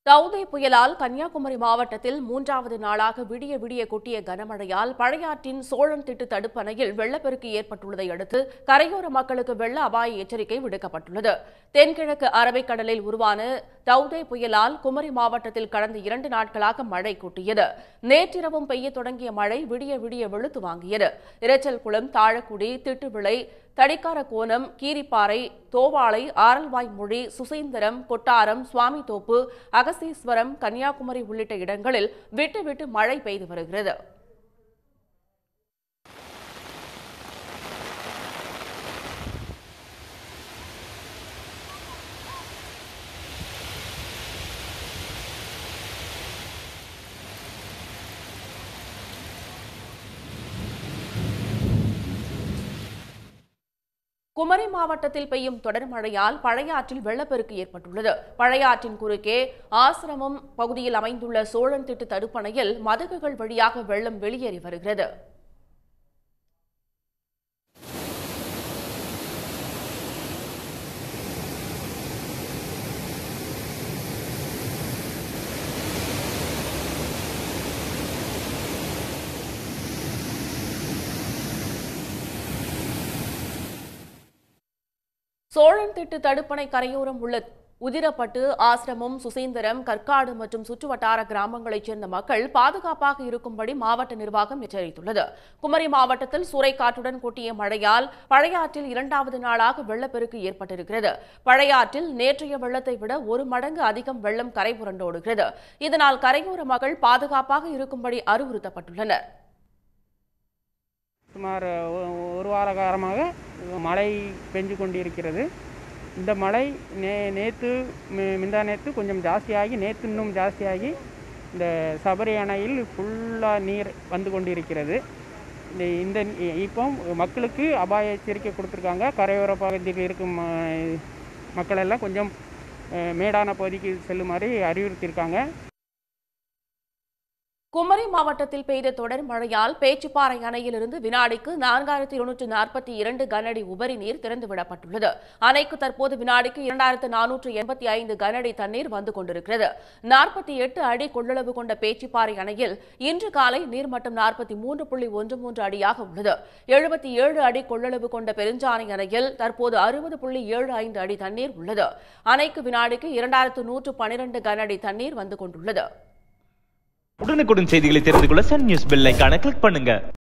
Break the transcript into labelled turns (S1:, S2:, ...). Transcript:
S1: டவுதே புயலால் கன்னியாகுமரி மாவட்டத்தில் மூன்றாவது நாளாக விடிய விடிய கொட்டிய கனமழையால் பழையாற்றின் சோழன் திட்டு தடுப்பணையில் வெள்ளப்பெருக்கு ஏற்பட்டுள்ளதை அடுத்து கரையோர மக்களுக்கு வெள்ள அபாய எச்சரிக்கை விடுக்கப்பட்டுள்ளது தென்கிழக்கு அரபிக்கடலில் உருவான டவுதே புயலால் குமரி மாவட்டத்தில் கடந்த இரண்டு நாட்களாக மழை கொட்டியது நேற்றிரவும் பெய்ய தொடங்கிய மழை விடிய விடிய வெளுத்து வாங்கியது இரைச்சல் குளம் தாழக்குடி திட்டுவிளை தடிக்கார கோணம் கீரிப்பாறை தோவாளை ஆரல்வாய் மொழி சுசீந்திரம் கொட்டாரம் சுவாமித்தோப்பு அகசீஸ்வரம் கன்னியாகுமரி உள்ளிட்ட இடங்களில் விட்டு விட்டு மழை பெய்து வருகிறது குமரி மாவட்டத்தில் பெய்யும் தொடர் மழையால் பழையாற்றில் வெள்ளப்பெருக்கு ஏற்பட்டுள்ளது பழையாற்றின் குறுக்கே ஆசிரமம் பகுதியில் அமைந்துள்ள சோழன் திட்டு தடுப்பணையில் மதகுகள் வழியாக வெள்ளம் வெளியேறி வருகிறது சோழன் திட்டு தடுப்பணை கரையோரம் உள்ள உதிரப்பட்டு ஆசிரமம் சுசீந்திரம் கற்காடு மற்றும் சுற்றுவட்டார கிராமங்களைச் சேர்ந்த மக்கள் பாதுகாப்பாக இருக்கும்படி மாவட்ட நிர்வாகம் எச்சரித்துள்ளது குமரி மாவட்டத்தில் சூறைக்காற்றுடன் கொட்டிய மழையால் பழையாற்றில் இரண்டாவது நாளாக வெள்ளப்பெருக்கு ஏற்பட்டிருக்கிறது பழையாற்றில் நேற்றைய வெள்ளத்தை விட ஒரு மடங்கு அதிகம் வெள்ளம் கரை புரண்டோடுகிறது இதனால் கரையோர மக்கள் பாதுகாப்பாக இருக்கும்படி அறிவுறுத்தப்பட்டுள்ளனர்
S2: சுமார் ஒ- ஒரு வார காலமாக மழை பெஞ்சு கொண்டிருக்கிறது இந்த மழை நே நேற்று மிந்தா நேற்று கொஞ்சம் ஜாஸ்தியாகி நேற்று இன்னும் ஜாஸ்தியாகி இந்த சபரி அணையில் ஃபுல்லாக நீர் வந்து கொண்டிருக்கிறது இந்த இந்த நீ- இப்போ மக்களுக்கு அபாய எச்சரிக்கை கொடுத்துருக்காங்க கரையோர பகுதியில் இருக்கும் அஹ், மக்கள் எல்லாம் கொஞ்சம் அஹ், மேடான பகுதிக்கு செல்லுமாறு அறிவுறுத்தியிருக்காங்க
S1: குமரி மாவட்டத்தில் பெய்த தொடர் மழையால் பேச்சுப்பாறை அணையிலிருந்து வினாடிக்கு நான்காயிரத்தி இருநூற்று நாற்பத்தி இரண்டு கனஅடி உபரி நீர் திறந்துவிடப்பட்டுள்ளது அணைக்கு தற்போது வினாடிக்கு இரண்டாயிரத்து நானூற்று எண்பத்தி ஐந்து கனஅடி தண்ணீர் வந்து கொண்டிருக்கிறது நாற்பத்தி எட்டு அடி கொள்ளளவு கொண்ட பேச்சுப்பாறை அணையில் இன்று காலை நீர்மட்டம் நாற்பத்தி மூன்று புள்ளி ஒன்று மூன்று அடியாக உள்ளது எழுபத்தி ஏழு அடி கொள்ளளவு கொண்ட பெருஞ்சாணி அணையில் தற்போது அறுபது புள்ளி ஏழு ஐந்து அடி தண்ணீர் உள்ளது அணைக்கு வினாடிக்கு இரண்டாயிரத்து நூற்று பனிரெண்டு கனஅடி தண்ணீர் வந்து கொண்டுள்ளது
S3: உடனுக்குடன் செய்திகளை தெரிந்து கொள்ள சன் நியூஸ் பெல் ஐகானை கிளிக் பண்ணுங்க